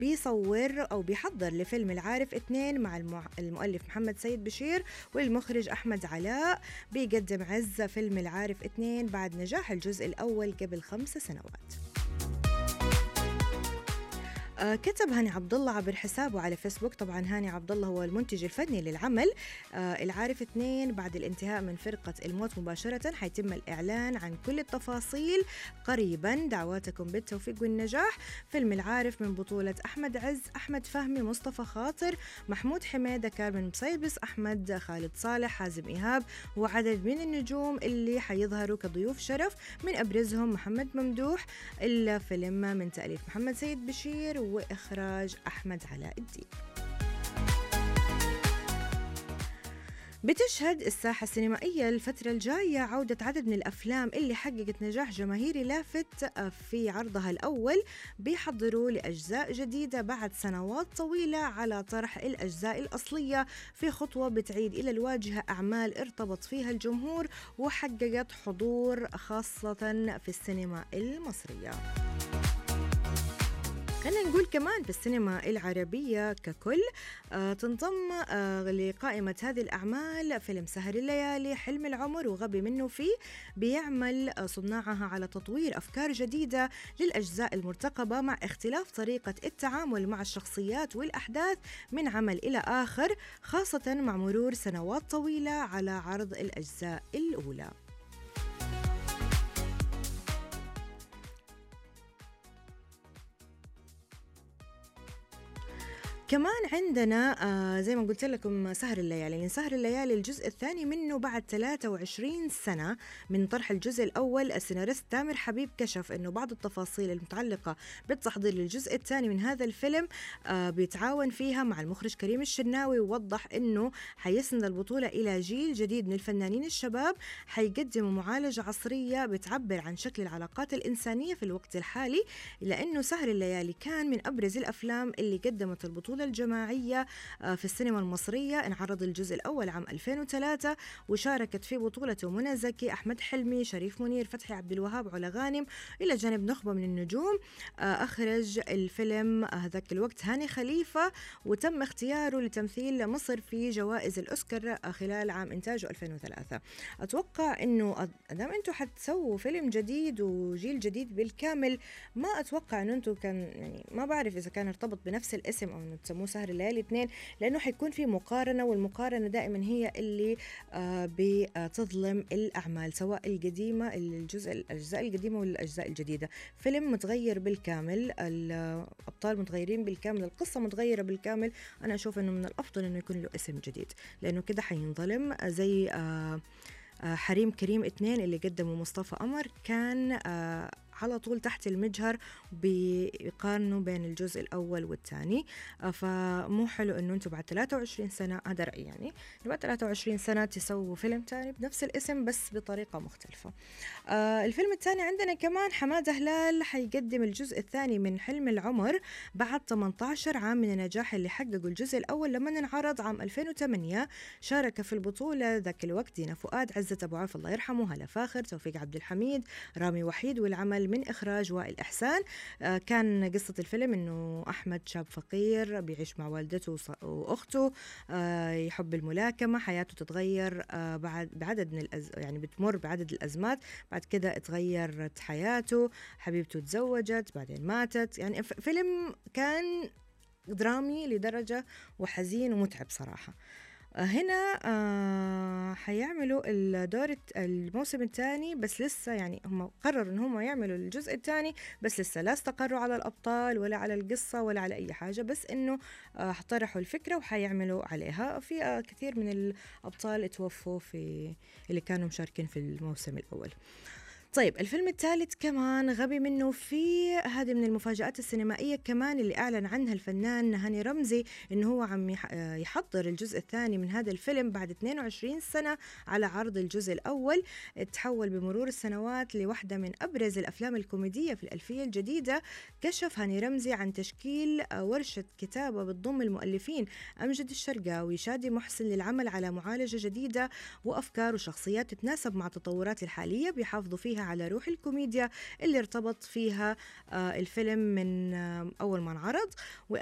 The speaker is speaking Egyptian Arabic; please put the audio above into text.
بيصور أو بيحضر لفيلم العارف اثنين مع المؤلف محمد سيد بشير والمخرج أحمد علاء بيقدم عز فيلم العارف اثنين بعد نجاح الجزء الأول قبل خمس سنوات آه، كتب هاني عبد الله عبر حسابه على فيسبوك طبعا هاني عبد الله هو المنتج الفني للعمل آه، العارف اثنين بعد الانتهاء من فرقة الموت مباشرة حيتم الإعلان عن كل التفاصيل قريبا دعواتكم بالتوفيق والنجاح فيلم العارف من بطولة أحمد عز أحمد فهمي مصطفى خاطر محمود حميدة كارمن مصيبس أحمد خالد صالح حازم إيهاب وعدد من النجوم اللي حيظهروا كضيوف شرف من أبرزهم محمد ممدوح الفيلم من تأليف محمد سيد بشير وإخراج أحمد علاء الدين بتشهد الساحة السينمائية الفترة الجاية عودة عدد من الأفلام اللي حققت نجاح جماهيري لافت في عرضها الأول بيحضروا لأجزاء جديدة بعد سنوات طويلة على طرح الأجزاء الأصلية في خطوة بتعيد إلى الواجهة أعمال ارتبط فيها الجمهور وحققت حضور خاصة في السينما المصرية خلينا نقول كمان في السينما العربية ككل آه تنضم آه لقائمة هذه الأعمال فيلم سهر الليالي حلم العمر وغبي منه فيه بيعمل آه صناعها على تطوير أفكار جديدة للأجزاء المرتقبة مع اختلاف طريقة التعامل مع الشخصيات والأحداث من عمل إلى آخر خاصة مع مرور سنوات طويلة على عرض الأجزاء الأولى كمان عندنا آه زي ما قلت لكم سهر الليالي يعني سهر الليالي الجزء الثاني منه بعد 23 سنة من طرح الجزء الأول السيناريست تامر حبيب كشف أنه بعض التفاصيل المتعلقة بالتحضير للجزء الثاني من هذا الفيلم آه بيتعاون فيها مع المخرج كريم الشناوي ووضح أنه حيسند البطولة إلى جيل جديد من الفنانين الشباب حيقدموا معالجة عصرية بتعبر عن شكل العلاقات الإنسانية في الوقت الحالي لأنه سهر الليالي كان من أبرز الأفلام اللي قدمت البطولة البطولة الجماعية آه، في السينما المصرية انعرض الجزء الأول عام 2003 وشاركت في بطولته منى زكي أحمد حلمي شريف منير فتحي عبد الوهاب علا غانم إلى جانب نخبة من النجوم آه، أخرج الفيلم آه، ذاك الوقت هاني خليفة وتم اختياره لتمثيل مصر في جوائز الأوسكار خلال عام إنتاجه 2003 أتوقع أنه دام أنتم حتسووا فيلم جديد وجيل جديد بالكامل ما أتوقع أنه أنتم كان يعني ما بعرف إذا كان ارتبط بنفس الاسم أو أنه بيسموه سهر الليالي اثنين لانه حيكون في مقارنه والمقارنه دائما هي اللي آه بتظلم الاعمال سواء القديمه الجزء الاجزاء القديمه والاجزاء الجديده فيلم متغير بالكامل الابطال متغيرين بالكامل القصه متغيره بالكامل انا اشوف انه من الافضل انه يكون له اسم جديد لانه كده حينظلم زي آه, آه، حريم كريم اثنين اللي قدمه مصطفى قمر كان آه على طول تحت المجهر بيقارنوا بين الجزء الأول والثاني آه، فمو حلو إنه أنتم بعد 23 سنة هذا رأيي يعني بعد 23 سنة تسووا فيلم ثاني بنفس الاسم بس بطريقة مختلفة آه الفيلم الثاني عندنا كمان حمادة هلال حيقدم الجزء الثاني من حلم العمر بعد 18 عام من النجاح اللي حققه الجزء الأول لما انعرض عام 2008 شارك في البطولة ذاك الوقت دينا فؤاد عزة أبو عوف الله يرحمه هلا فاخر توفيق عبد الحميد رامي وحيد والعمل من إخراج وائل إحسان آه، كان قصة الفيلم إنه أحمد شاب فقير بيعيش مع والدته وأخته آه، يحب الملاكمة حياته تتغير آه، بعد بعدد من الأز... يعني بتمر بعدد الأزمات بعد كده اتغيرت حياته حبيبته تزوجت بعدين ماتت يعني فيلم كان درامي لدرجة وحزين ومتعب صراحة هنا آه حيعملوا الدور الموسم الثاني بس لسه يعني هم قرروا ان هم يعملوا الجزء الثاني بس لسه لا استقروا على الابطال ولا على القصه ولا على اي حاجه بس انه آه طرحوا الفكره وحيعملوا عليها في آه كثير من الابطال توفوا في اللي كانوا مشاركين في الموسم الاول طيب الفيلم الثالث كمان غبي منه في هذه من المفاجآت السينمائية كمان اللي أعلن عنها الفنان هاني رمزي إنه هو عم يحضر الجزء الثاني من هذا الفيلم بعد 22 سنة على عرض الجزء الأول تحول بمرور السنوات لواحدة من أبرز الأفلام الكوميدية في الألفية الجديدة كشف هاني رمزي عن تشكيل ورشة كتابة بتضم المؤلفين أمجد الشرقاوي شادي محسن للعمل على معالجة جديدة وأفكار وشخصيات تتناسب مع التطورات الحالية بيحافظوا فيها فيها على روح الكوميديا اللي ارتبط فيها آه، الفيلم من آه، أول ما انعرض